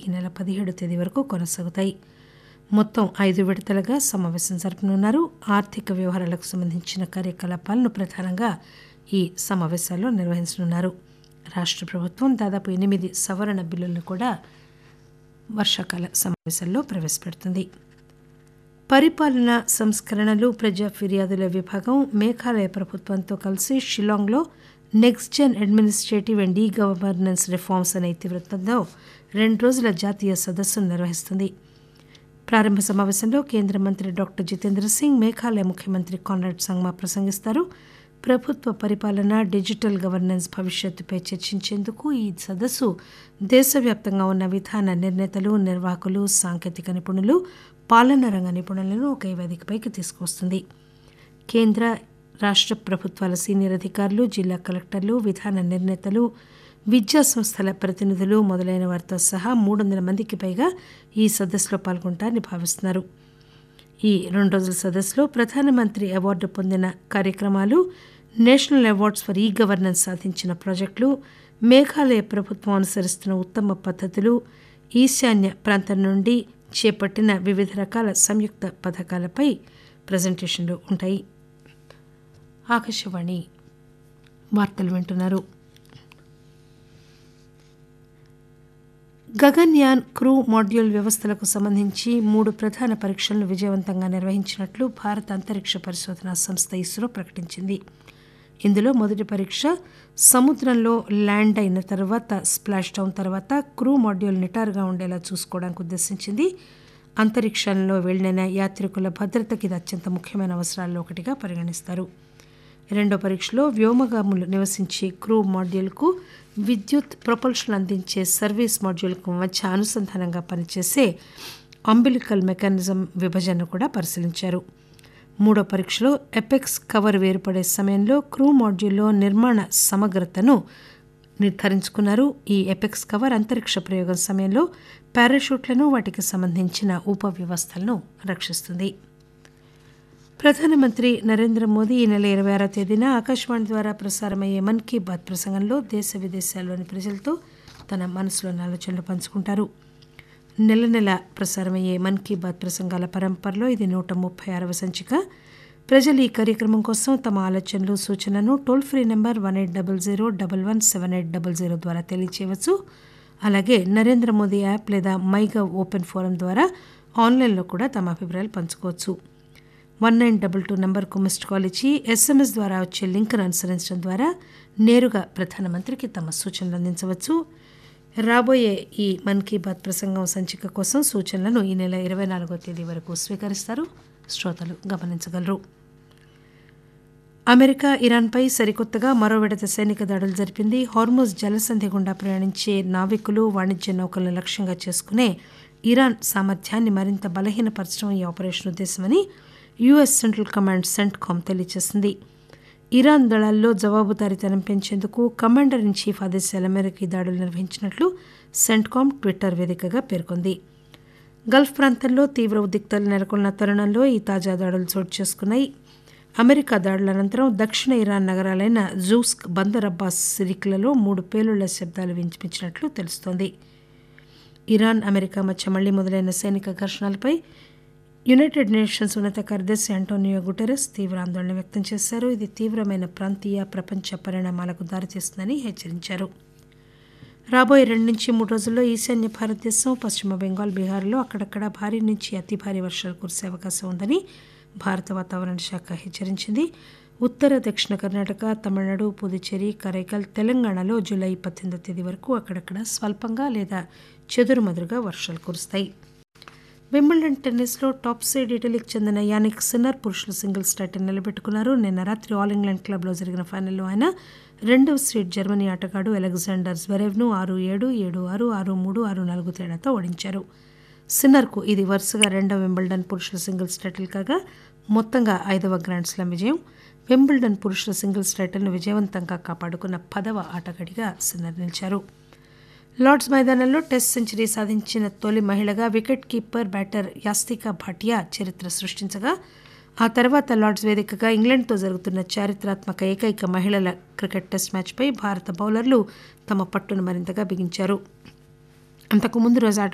ఈ నెల పదిహేడు తేదీ వరకు కొనసాగుతాయి మొత్తం ఐదు విడతలుగా సమావేశం జరపనున్నారు ఆర్థిక వ్యవహారాలకు సంబంధించిన కార్యకలాపాలను ప్రధానంగా ఈ సమావేశాల్లో నిర్వహించనున్నారు రాష్ట్ర ప్రభుత్వం దాదాపు ఎనిమిది సవరణ బిల్లులను కూడా వర్షాకాల సమావేశాల్లో ప్రవేశపెడుతుంది పరిపాలన సంస్కరణలు ప్రజా ఫిర్యాదుల విభాగం మేఘాలయ ప్రభుత్వంతో కలిసి షిలాంగ్లో next gen administrative and e governance reforms అనే ఇతివృత్తంలో రెండు రోజుల జాతీయ సదస్సును నిర్వహిస్తుంది ప్రారంభ సమావేశంలో కేంద్ర మంత్రి డాక్టర్ జితేంద్ర సింగ్ మేఘాలయ ముఖ్యమంత్రి కాన్రాడ్ సంగ్మా ప్రసంగిస్తారు ప్రభుత్వ పరిపాలన డిజిటల్ గవర్నెన్స్ భవిష్యత్తుపై చర్చించేందుకు ఈ సదస్సు దేశవ్యాప్తంగా ఉన్న విధాన నిర్ణేతలు నిర్వాహకులు సాంకేతిక నిపుణులు పాలనా రంగ నిపుణులను ఒకే వేదికపైకి తీసుకువస్తుంది కేంద్ర రాష్ట్ర ప్రభుత్వాల సీనియర్ అధికారులు జిల్లా కలెక్టర్లు విధాన నిర్ణేతలు విద్యా సంస్థల ప్రతినిధులు మొదలైన వారితో సహా మూడు వందల మందికి పైగా ఈ సదస్సులో పాల్గొంటారని భావిస్తున్నారు ఈ రెండు రోజుల సదస్సులో ప్రధానమంత్రి అవార్డు పొందిన కార్యక్రమాలు national awards for e governance సాధించిన ప్రాజెక్టులు మేఘాలయ ప్రభుత్వం అనుసరిస్తున్న ఉత్తమ పద్ధతులు ఈశాన్య ప్రాంతం నుండి చేపట్టిన వివిధ రకాల సంయుక్త పథకాలపై ప్రజెంటేషన్లు ఉంటాయి ఆకాశవాణి వార్తలు వింటున్నారు గగన్యాన్ క్రూ మాడ్యూల్ వ్యవస్థలకు సంబంధించి మూడు ప్రధాన పరీక్షలను విజయవంతంగా నిర్వహించినట్లు భారత అంతరిక్ష పరిశోధనా సంస్థ ఇస్రో ప్రకటించింది ఇందులో మొదటి పరీక్ష సముద్రంలో ల్యాండ్ అయిన తర్వాత స్ప్లాష్ డౌన్ తర్వాత క్రూ మాడ్యూల్ నిటారుగా ఉండేలా చూసుకోవడానికి ఉద్దేశించింది అంతరిక్షంలో వెళ్లిన యాత్రికుల భద్రతకి ఇది అత్యంత ముఖ్యమైన అవసరాల్లో ఒకటిగా పరిగణిస్తారు రెండో పరీక్షలో వ్యోమగాములు నివసించే క్రూ మాడ్యూల్కు విద్యుత్ ప్రొపల్షన్ అందించే సర్వీస్ మాడ్యూల్కు మధ్య అనుసంధానంగా పనిచేసే అంబిలికల్ మెకానిజం విభజన కూడా పరిశీలించారు మూడో పరీక్షలో ఎపెక్స్ కవర్ వేరుపడే సమయంలో క్రూ మాడ్యూల్లో నిర్మాణ సమగ్రతను నిర్ధారించుకున్నారు ఈ ఎపెక్స్ కవర్ అంతరిక్ష ప్రయోగం సమయంలో పారాషూట్లను వాటికి సంబంధించిన ఉపవ్యవస్థలను రక్షిస్తుంది ప్రధానమంత్రి నరేంద్ర మోదీ ఈ నెల ఇరవై ఆరో తేదీన ఆకాశవాణి ద్వారా ప్రసారమయ్యే మన్ కీ బాత్ ప్రసంగంలో దేశ విదేశాల్లోని ప్రజలతో తన మనసులోని ఆలోచనలు పంచుకుంటారు నెల నెల ప్రసారమయ్యే మన్ కీ బాత్ ప్రసంగాల పరంపరలో ఇది నూట ముప్పై ఆరవ సంచిక ప్రజలు ఈ కార్యక్రమం కోసం తమ ఆలోచనలు సూచనను toll free number one eight double zero double one seven eight double zero ద్వారా తెలియచేయవచ్చు అలాగే నరేంద్ర మోదీ యాప్ లేదా మైగవ్ ఓపెన్ ఫోరం ద్వారా ఆన్లైన్లో కూడా తమ అభిప్రాయాలు పంచుకోవచ్చు వన్ నైన్ డబల్ టూ నెంబర్కు మిస్డ్ కాల్ ఇచ్చి ఎస్ఎంఎస్ ద్వారా వచ్చే లింక్ను అనుసరించడం ద్వారా నేరుగా ప్రధానమంత్రికి తమ సూచనలు అందించవచ్చు రాబోయే ఈ మన్ కీ బాత్ ప్రసంగం సంచిక కోసం సూచనలను ఈ నెల ఇరవై నాలుగో తేదీ వరకు స్వీకరిస్తారు శ్రోతలు గమనించగలరు అమెరికా ఇరాన్పై సరికొత్తగా మరో విడత సైనిక దాడులు జరిపింది హార్మోజ్ జలసంధి గుండా ప్రయాణించే నావికులు వాణిజ్య నౌకలను లక్ష్యంగా చేసుకునే ఇరాన్ సామర్థ్యాన్ని మరింత బలహీనపరచడం ఈ ఆపరేషన్ ఉద్దేశమని యుఎస్ సెంట్రల్ కమాండ్ సెంట్కామ్ తెలియజేసింది ఇరాన్ దళాల్లో జవాబుదారీతనం పెంచేందుకు కమాండర్ ఇన్ చీఫ్ ఆదేశాల మేరకు ఈ దాడులు నిర్వహించినట్లు సెంట్కామ్ ట్విట్టర్ వేదికగా పేర్కొంది గల్ఫ్ ప్రాంతంలో తీవ్ర ఉద్రిక్తలు నెలకొన్న తరుణంలో ఈ తాజా దాడులు చోటు చేసుకున్నాయి అమెరికా దాడుల అనంతరం దక్షిణ ఇరాన్ నగరాలైన జూస్క్ బందర్ అబ్బాస్ సిరిక్లలో మూడు పేలుళ్ల శబ్దాలు వినిపించినట్లు తెలుస్తోంది ఇరాన్ అమెరికా మధ్య మళ్లీ మొదలైన సైనిక ఘర్షణలపై యునైటెడ్ నేషన్స్ ఉన్నత కార్యదర్శి అంటోనియో గుటెరస్ తీవ్ర ఆందోళన వ్యక్తం చేశారు ఇది తీవ్రమైన ప్రాంతీయ ప్రపంచ పరిణామాలకు దారితీస్తుందని హెచ్చరించారు రాబోయే రెండు నుంచి మూడు రోజుల్లో ఈశాన్య భారతదేశం పశ్చిమ బెంగాల్ బీహార్లో అక్కడక్కడ భారీ నుంచి అతి భారీ వర్షాలు కురిసే అవకాశం ఉందని భారత వాతావరణ శాఖ హెచ్చరించింది ఉత్తర దక్షిణ కర్ణాటక తమిళనాడు పుదుచ్చేరి కరైకల్ తెలంగాణలో జూలై పద్దెనిమిదో తేదీ వరకు అక్కడక్కడ స్వల్పంగా లేదా చెదురుమదురుగా వర్షాలు కురుస్తాయి వింబుల్డన్ టెన్నిస్లో టాప్ సైడ్ ఇటలీకి చెందిన యానిక్ సిన్నర్ పురుషుల సింగిల్స్ టైటిల్ నిలబెట్టుకున్నారు నిన్న రాత్రి ఆల్ ఇంగ్లాండ్ క్లబ్లో జరిగిన ఫైనల్లో ఆయన రెండవ సీడ్ జర్మనీ ఆటగాడు అలెగ్జాండర్ జ్వెరెవ్ను ఆరు ఏడు ఏడు ఆరు ఆరు మూడు ఆరు నాలుగు తేడాతో ఓడించారు సిన్నర్కు ఇది వరుసగా రెండవ వింబుల్డన్ పురుషుల సింగిల్స్ టైటిల్ కాగా మొత్తంగా ఐదవ గ్రాండ్ స్లామ్ విజయం వింబుల్డన్ పురుషుల సింగిల్స్ టైటిల్ను విజయవంతంగా కాపాడుకున్న పదవ ఆటగాడిగా సిన్నర్ నిలిచారు లార్డ్స్ మైదానంలో టెస్ట్ సెంచరీ సాధించిన తొలి మహిళగా wicket keeper batter Yastika Bhatia చరిత్ర సృష్టించగా ఆ తర్వాత లార్డ్స్ వేదికగా ఇంగ్లాండ్తో జరుగుతున్న చారిత్రాత్మక ఏకైక మహిళల క్రికెట్ టెస్ట్ మ్యాచ్పై భారత బౌలర్లు తమ పట్టును మరింతగా బిగించారు అంతకు ముందు రోజు ఆట